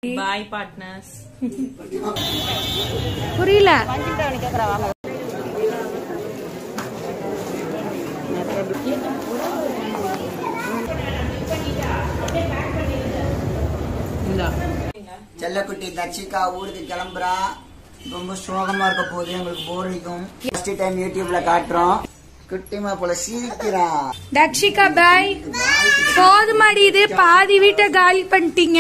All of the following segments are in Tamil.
பாய் பார்ட்னர்ஸ் புரியல செல்லக்குட்டி தர்ஷிகா ஊருக்கு கிளம்புறா ரொம்ப சோகமா இருக்க போது எங்களுக்கு போர் அடிக்கும் ஃபர்ஸ்ட் டைம் யூடியூப்ல காட்டுறோம் குட்டிமா போல சிரிக்கிறா தக்ஷிகா பாய் போதுமாடி இது பாதி வீட்டை காலி பண்ணிட்டீங்க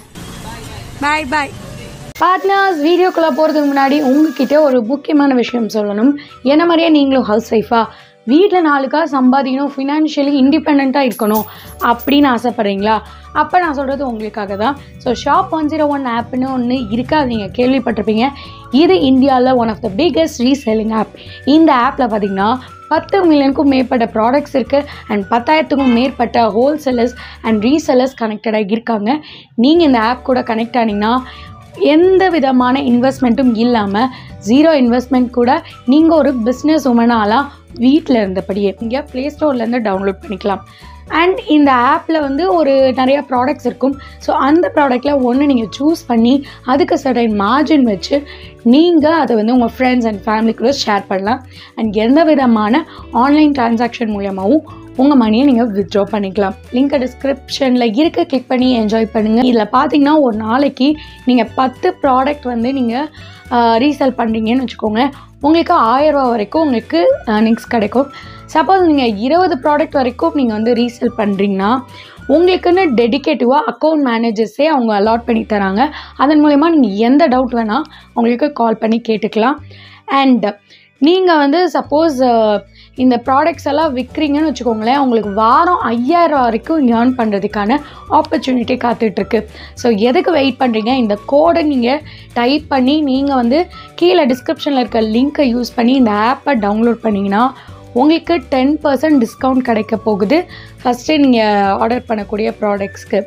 பாய் பாய் பார்ட்னர்ஸ் வீடியோக்குள்ளே போகிறதுக்கு முன்னாடி உங்ககிட்ட ஒரு முக்கியமான விஷயம் சொல்லணும் என்ன மாதிரியே நீங்களும் ஹவுஸ் ஒய்ஃபா வீட்டில் நாளுக்கா சம்பாதிக்கணும் ஃபினான்ஷியலி இண்டிபெண்ட்டாக இருக்கணும் அப்படின்னு ஆசைப்பட்றீங்களா அப்போ நான் சொல்கிறது உங்களுக்காக தான் so shop one zero one ஆப்னு ஒன்று இருக்கா நீங்கள் கேள்விப்பட்டிருப்பீங்க இது இந்தியாவில் one of the biggest reselling app இந்த ஆப்பில் பார்த்தீங்கன்னா பத்து மில்லியனுக்கும் மேற்பட்ட ப்ராடக்ட்ஸ் இருக்குது அண்ட் பத்தாயிரத்துக்கும் மேற்பட்ட ஹோல்சேலர்ஸ் அண்ட் ரீசெல்லர்ஸ் கனெக்டடாக இருக்காங்க நீங்கள் இந்த ஆப் கூட கனெக்ட் ஆனீங்கன்னா எந்த விதமான இன்வெஸ்ட்மெண்ட்டும் இல்லாமல் ஜீரோ இன்வெஸ்ட்மெண்ட் கூட நீங்கள் ஒரு பிஸ்னஸ் உமனாலாம் வீட்டில் இருந்தபடியே நீங்கள் ப்ளே ஸ்டோர்லேருந்து டவுன்லோட் பண்ணிக்கலாம் அண்ட் இந்த ஆப்பில் வந்து ஒரு நிறைய ப்ராடக்ட்ஸ் இருக்கும் ஸோ அந்த ப்ராடக்டில் ஒன்று நீங்கள் சூஸ் பண்ணி அதுக்கு சர்டன் மார்ஜின் வச்சு நீங்கள் அதை வந்து உங்கள் ஃப்ரெண்ட்ஸ் அண்ட் ஃபேமிலி கூட ஷேர் பண்ணலாம் அண்ட் எந்த விதமான ஆன்லைன் டிரான்சாக்ஷன் மூலியமாகவும் உங்கள் மணியை நீங்கள் வித்ட்ரா பண்ணிக்கலாம் லிங்க் டிஸ்கிரிப்ஷனில் இருக்க கிளிக் பண்ணி என்ஜாய் பண்ணுங்கள் இதில் பார்த்தீங்கன்னா ஒரு நாளைக்கு நீங்கள் பத்து ப்ராடக்ட் வந்து நீங்கள் ரீசேல் பண்ணுறீங்கன்னு வச்சுக்கோங்க உங்களுக்கு ஆயிரம் ரூபா வரைக்கும் உங்களுக்கு நெக்ஸ்ட் கிடைக்கும் சப்போஸ் நீங்கள் இருபது ப்ராடக்ட் வரைக்கும் நீங்கள் வந்து ரீசேல் பண்ணுறீங்கன்னா உங்களுக்குன்னு டெடிகேட்டிவாக அக்கௌண்ட் மேனேஜர்ஸே அவங்க அலாட் பண்ணி தராங்க அதன் மூலயமா நீங்கள் எந்த டவுட் வேணால் உங்களுக்கு கால் பண்ணி கேட்டுக்கலாம் அண்ட் நீங்கள் வந்து சப்போஸ் இந்த ப்ராடக்ட்ஸ் எல்லாம் விற்கிறீங்கன்னு வச்சுக்கோங்களேன் உங்களுக்கு வாரம் ஐயாயிரம் வரைக்கும் ஏர்ன் பண்ணுறதுக்கான ஆப்பர்ச்சுனிட்டி காத்துட்ருக்கு ஸோ எதுக்கு வெயிட் பண்ணுறீங்க இந்த கோடை நீங்கள் டைப் பண்ணி நீங்கள் வந்து கீழே டிஸ்கிரிப்ஷனில் இருக்க லிங்க்கை யூஸ் பண்ணி இந்த ஆப்பை டவுன்லோட் பண்ணிங்கன்னா உங்களுக்கு டென் பர்சன்ட் டிஸ்கவுண்ட் கிடைக்க போகுது ஃபஸ்ட்டு நீங்கள் ஆர்டர் பண்ணக்கூடிய ப்ராடக்ட்ஸ்க்கு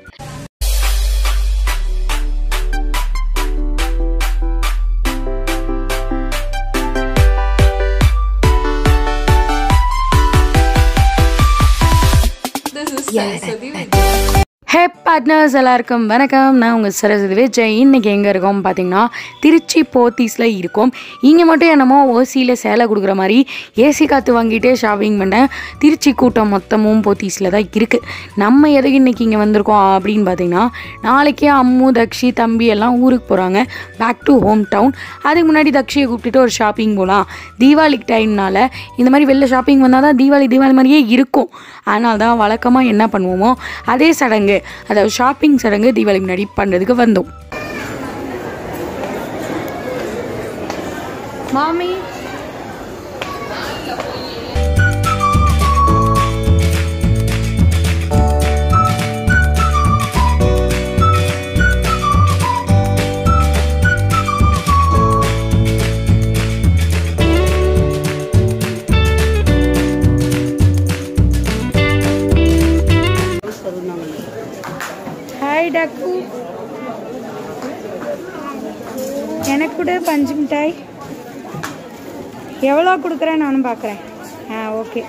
This is Saraswati with hey partners எல்லாருக்கும் வணக்கம் நான் உங்கள் சரஸ்வதி விஜய் இன்றைக்கி எங்கே இருக்கோம் பார்த்தீங்கன்னா திருச்சி போத்தீஸில் இருக்கோம் இங்கே மட்டும் என்னமோ ஓசியில் சேலை கொடுக்குற மாதிரி ஏசி காற்று வாங்கிட்டே ஷாப்பிங் பண்ணேன் திருச்சி கூட்டம் மொத்தமும் போத்தீஸில் தான் இருக்குது நம்ம எதுக்கு இன்றைக்கி இங்கே வந்திருக்கோம் அப்படின்னு பார்த்தீங்கன்னா நாளைக்கே அம்மு தக்ஷி தம்பி எல்லாம் ஊருக்கு போகிறாங்க பேக் டு ஹோம் டவுன் அதுக்கு முன்னாடி தக்ஷியை கூப்பிட்டுட்டு ஒரு ஷாப்பிங் போகலாம் தீபாவளிக்கு டைம்னால இந்த மாதிரி வெளில ஷாப்பிங் வந்தால் தான் தீபாவளி தீபாவளி மாதிரியே இருக்கும் அதனால தான் வழக்கமாக என்ன பண்ணுவோமோ அதே சடங்கு அதாவது ஷாப்பிங் சடங்கு தீபாவளி முன்னாடி பண்ணுறதுக்கு வந்தோம் மாமி ஹாய் டக்கு எனக்கு கூட பஞ்சு மிட்டாய் எவ்வளோ கொடுக்குறேன் நானும் பார்க்குறேன் ஆ ஓகே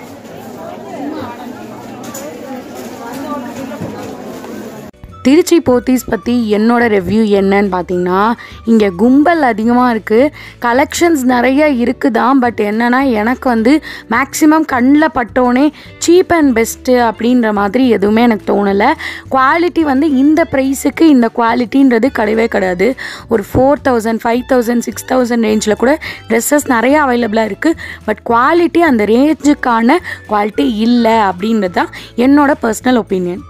திருச்சி போத்தீஸ் பற்றி என்னோட ரிவ்யூ என்னன்னு பார்த்தீங்கன்னா இங்கே கும்பல் அதிகமாக இருக்குது கலெக்ஷன்ஸ் நிறைய இருக்குதான் பட் என்னன்னா எனக்கு வந்து மேக்ஸிமம் கண்ணில் பட்டோனே சீப் அண்ட் பெஸ்ட்டு அப்படின்ற மாதிரி எதுவுமே எனக்கு தோணலை குவாலிட்டி வந்து இந்த ப்ரைஸுக்கு இந்த குவாலிட்டின்றது கிடையவே கிடையாது ஒரு four thousand five thousand six thousand ரேஞ்சில் கூட ட்ரெஸ்ஸஸ் நிறைய அவைலபிளாக இருக்குது பட் குவாலிட்டி அந்த ரேஞ்சுக்கான குவாலிட்டி இல்லை அப்படின்றது தான் என்னோட பர்சனல் ஒப்பீனியன்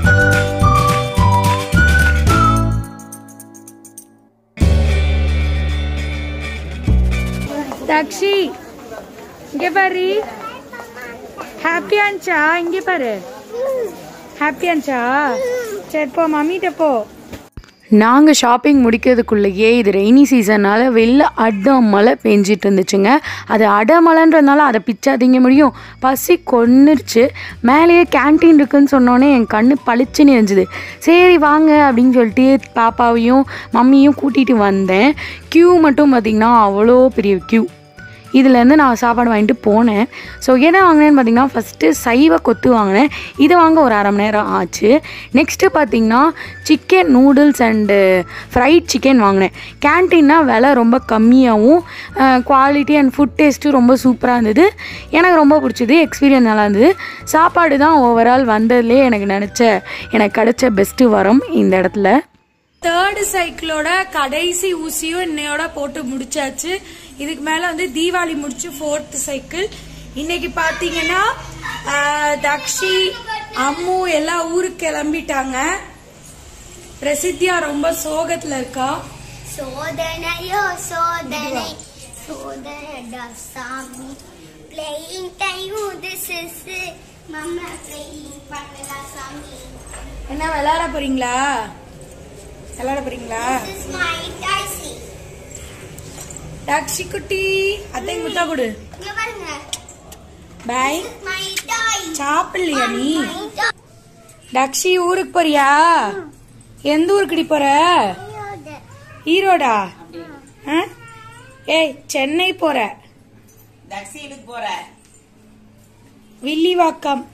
தக்ஷி இங்கே பாரு ஹாப்பி ஆன்ச்சா இங்கே பாரு ஹாப்பி ஆன்ச்சா சரி போ மம்மிட்ட போ நாங்கள் ஷாப்பிங் முடிக்கிறதுக்குள்ளேயே இது ரெய்னி சீசனால் வெளில அட மழை பெஞ்சிட்டு இருந்துச்சுங்க அது அடமழைன்றதுனால அதை பிச்சாதீங்க முடியும் பசி கொன்னுருச்சு மேலேயே கேன்டீன் இருக்குன்னு சொன்னோன்னே என் கண்ணு பளிச்சுன்னு இருந்துச்சு சரி வாங்க அப்படின்னு சொல்லிட்டு பாப்பாவையும் மம்மியும் கூட்டிகிட்டு வந்தேன் க்யூ மட்டும் பார்த்திங்கன்னா அவ்வளோ பெரிய க்யூ இதுலேருந்து நான் சாப்பாடு வாங்கிட்டு போனேன் ஸோ என்ன வாங்கினேன்னு பார்த்தீங்கன்னா ஃபஸ்ட்டு சைவ கொத்து வாங்கினேன் இது வாங்க ஒரு அரை மணி நேரம் ஆச்சு நெக்ஸ்ட்டு பார்த்தீங்கன்னா chicken noodles and fried chicken வாங்கினேன் கேன்டீன்னா விலை ரொம்ப கம்மியாகவும் குவாலிட்டி அண்ட் ஃபுட் டேஸ்ட்டும் ரொம்ப சூப்பராக இருந்தது எனக்கு ரொம்ப பிடிச்சது எக்ஸ்பீரியன்ஸ் நல்லா இருந்தது சாப்பாடு தான் ஓவரால் வந்ததுலேயே எனக்கு நினச்ச எனக்கு கிடைச்ச பெஸ்ட்டு வரம் இந்த இடத்துல தேர்டு சைக்கிளோட கடைசி ஊசியும் இன்னையோட போட்டு முடிச்சாச்சு இதுக்கு மேல வந்து தீபாவளி முடிச்சு ஃபோர்த் சைக்கிள் இன்னைக்கு பாத்தீங்கன்னா ஆஹ், தக்ஷி அம்மு எல்லாம் ஊருக்கு கிளம்பிட்டாங்க பிரசித்தியா ரொம்ப சோகத்துல இருக்கா சோதனையோ சோதனை சோதனைடா சாமி playing time this is mamma playing பண்ணலாம் சாமி என்ன விளையாட போறீங்களா விளையாட போறீங்களா திஸ் இஸ் மை டாய்ஸி தக்ஷி குட்டி அத்தை முத்தா கொடு இங்க பாருங்க பாய் மை டாய் சாப்பிடலையா நீ மை டாய் தக்ஷி ஊருக்கு போறியா எந்த ஊருக்குடி போற ஈரோடா ஆ? ஏய் சென்னை போற தக்ஷீலுக்கு போற வில்லிவாக்கம்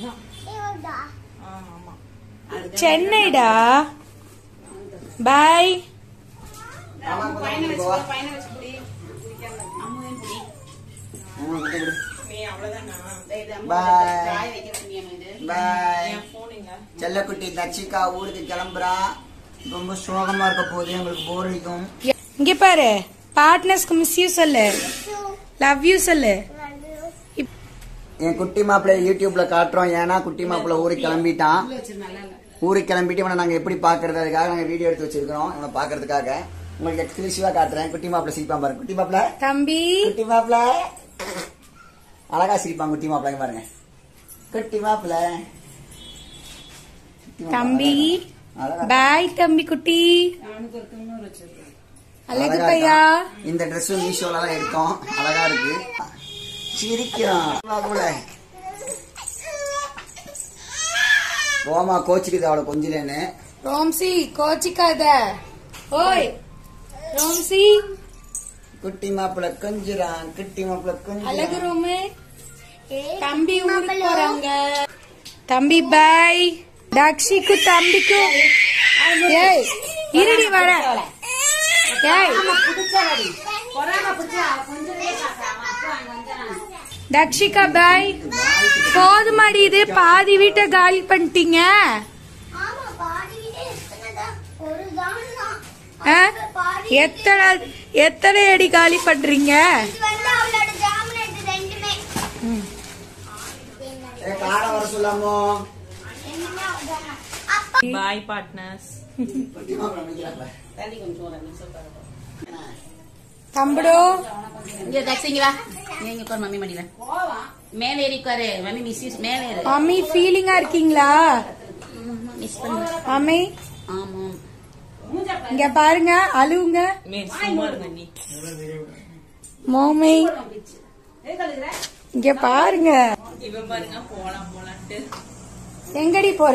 சென்னைடா பாய் பையனை வச்சுக்கோ பையனை வச்சு புடி அம்முவையும் புடி நீ அவ்வளவுதானா இது அம்மா Bye. காய வைக்க சொன்னியா இது பாய் என் போனுங்க செல்லக்குட்டி தட்சிகா ஊருக்கு கிளம்புறா ரொம்ப சோகமா இருக்க போது எங்களுக்கு போர் அடிக்கும் இங்க பாரு பார்ட்னர்ஸ்க்கு மிஸ் யூ சொல்லு லவ் யூ சொல்லு என் குட்டி மாப்பிள்ளை யூடியூப்ல காட்டுறோம் ஏன்னா குட்டி மாப்பிள்ளை ஊருக்கு கிளம்பிட்டான் ஊருக்கு கிளம்பிட்டு இவனை நாங்க எப்படி பாக்குறது அதுக்காக நாங்க வீடியோ எடுத்து வச்சிருக்கிறோம் இவனை பாக்குறதுக்காக உங்களுக்கு எக்ஸ்க்ளூசிவா காட்டுறேன் குட்டி மாப்பிள்ளை சிரிப்பான் பாருங்க குட்டி மாப்பிள்ளை தம்பி குட்டி மாப்பிள்ளை அழகா சிரிப்பான் குட்டி மாப்பிள்ளை இங்க பாருங்க குட்டி மாப்பிள்ளை குட்டி மாப்பிள்ளை தம்பி அழகா பாய் தம்பி குட்டி அழகு அழகா பையா இருக்கான். இந்த Dress மீஷோல தான் எடுத்தோம் அழகா இருக்கு சிரிக்கிறான் மாப்பிள்ள ரோமா கோச்சிக்குது அவளை கொஞ்சிலேன்னு ரோம்சி கோச்சிக்காத ஓய் ரோம்சி குட்டி மாப்பிள்ள கொஞ்சுறான் குட்டி மாப்பிள்ள அழகு கொஞ்சுறான் ரோமு தம்பி ஊருக்கு போறாங்க தம்பி பாய் தக்ஷிக்கு தம்பிக்கு ஏய் இருடி வர ஏய் தக்ஷிகா பாய் போதுமாடி இது பாதி வீட்டை காலி பண்ணிட்டீங்க ஆமா பாதி வீடே எத்தனைதா ஒரு தான் தான் ஆ? எத்தனை எத்தனை அடி காலி பண்றீங்க இது வந்து அவளோட ஜாமனட் ரெண்டுமே ஏ காரை வர சொல்லாமோ என்னன்னா அவதான். அப்பா Bye, partners. குட்டி மாப்பிள்ள முடிக்கிறாப்ல. தள்ளி கொஞ்சம் ஒரு நிமிஷம் உட்காரு. தம்படோ இங்க தக்ஷிங்க வா நீ இங்க உட்காரு மம்மி மடியில மேல ஏறி உட்காரு மம்மி மிஸ் யூஸ் மேல ஏறு மம்மி ஃபீலிங்கா இருக்கீங்களா மிஸ் பண்ணு மம்மி ஆமா இங்க பாருங்க அழுவுங்க Me, சும்மா இருங்க நீ. மோமி இங்க பாருங்க இவன் பாருங்க போலாம் போலான்ட்டு எங்கடி போற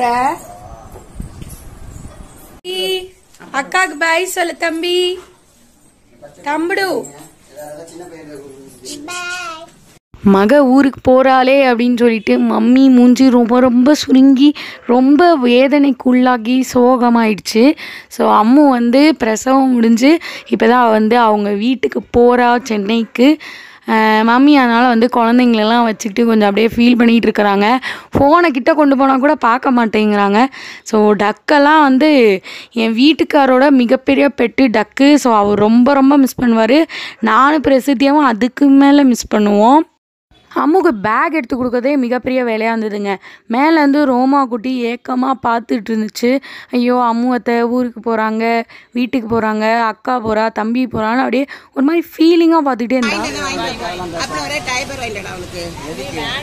ஈ, அக்காக்கு பாய் சொல்லு தம்பி தம்படு இதெல்லாம் சின்ன பையன் பாய் மக ஊருக்கு போகிறாளே அப்படின்னு சொல்லிட்டு மம்மி மூஞ்சி ரொம்ப ரொம்ப சுருங்கி ரொம்ப வேதனைக்குள்ளாகி சோகமாயிடுச்சு ஸோ அம்மு வந்து பிரசவம் முடிஞ்சு இப்போ தான் வந்து அவங்க வீட்டுக்கு போகிறா சென்னைக்கு அஹ் மம்மி அதனால் வந்து குழந்தைங்களெல்லாம் வச்சுக்கிட்டு கொஞ்சம் அப்படியே ஃபீல் பண்ணிகிட்டு இருக்கிறாங்க ஃபோனை கிட்ட கொண்டு போனால் கூட பார்க்க மாட்டேங்கிறாங்க ஸோ டக்கெல்லாம் வந்து என் வீட்டுக்காரோட மிகப்பெரிய பெட்டு டக்கு ஸோ அவர் ரொம்ப ரொம்ப மிஸ் பண்ணுவார் நானும் பிரசித்தியாவும் அதுக்கு மேலே மிஸ் பண்ணுவோம் அம்முக்கு பேக் எடுத்து கொடுக்கறதே மிகப்பெரிய வேலையாக இருந்ததுங்க மேலேருந்து ரோமா குட்டி ஏக்கமாக பார்த்துட்டு இருந்துச்சு ஐயோ அம்மு அத்தை ஊருக்கு போகிறாங்க வீட்டுக்கு போகிறாங்க அக்கா போகிறா தம்பி போகிறான்னு அப்படியே ஒரு மாதிரி ஃபீலிங்காக பார்த்துக்கிட்டே இருந்தா அப்புறம் ஒரே டைபர் இல்லடா அவளுக்கு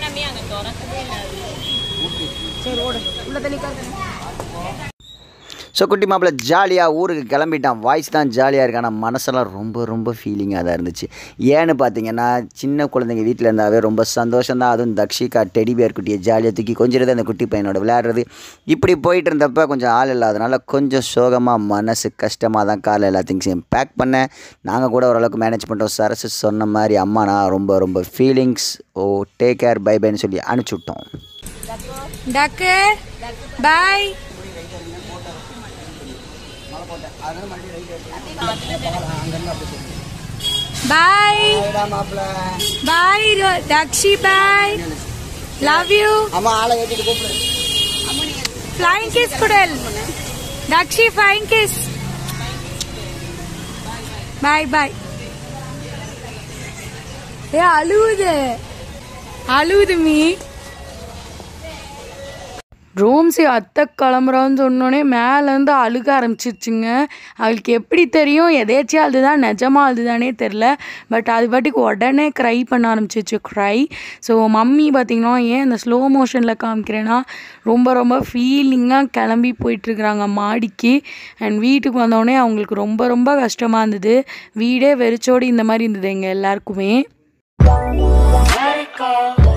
சரி ஓடு உள்ள தள்ளி உட்காரு ஸோ குட்டி மாப்பிள்ளை ஜாலியாக ஊருக்கு கிளம்பிட்டான் வாய்ஸ் தான் ஜாலியாக இருக்கு ஆனால் மனசெல்லாம் ரொம்ப ரொம்ப ஃபீலிங்காக தான் இருந்துச்சு ஏன்னு பார்த்தீங்கன்னா சின்ன குழந்தைங்க வீட்டில் இருந்தாவே ரொம்ப சந்தோஷம் தான் அதுவும் தக்ஷிகா டெடி பேர் குட்டியை ஜாலியாக தூக்கி கொஞ்சிறது அந்த குட்டி பையனோட விளையாடுறது இப்படி போயிட்டு இருந்தப்ப கொஞ்சம் ஆள் இல்லாதனால கொஞ்சம் சோகமாக மனசு கஷ்டமாக தான் காரில் எல்லா திங்ஸையும் பேக் பண்ணேன் நாங்கள் கூட ஓரளவுக்கு மேனேஜ் பண்ணிட்டோம் சரசு சொன்ன மாதிரி அம்மா நான் ரொம்ப ரொம்ப feelings oh take care bye பைன்னு சொல்லி அனுப்பிச்சி விட்டோம் டக்கு bye bye bye Takshi bye love you அம்மா ஆளை ஏற்றிட்டு கூப்பிடு ஃப்ளைங் கிஸ் குடல் Takshi flying kiss bye bye ஏ அழுவுது அழுவுது மீ ரோம்ஸி அத்தை கிளம்புறோன்னு சொன்னோடனே மேலேருந்து அழுக ஆரம்பிச்சிருச்சுங்க அவளுக்கு எப்படி தெரியும் எதேச்சியாக அழுதுதான் நிஜமாக அழுதுதானே தெரில பட் அது பாட்டுக்கு உடனே க்ரை பண்ண ஆரம்பிச்சிச்சு க்ரை ஸோ மம்மி பார்த்திங்கன்னா ஏன் இந்த ஸ்லோ மோஷனில் காமிக்கிறேன்னா ரொம்ப ரொம்ப ஃபீலிங்காக கிளம்பி போயிட்டுருக்குறாங்க மாடிக்கு அண்ட் வீட்டுக்கு வந்தோடனே அவங்களுக்கு ரொம்ப ரொம்ப கஷ்டமாக இருந்தது வீடே வெறிச்சோடி இந்த மாதிரி இருந்தது எங்கள் எல்லாருக்குமே Let it go.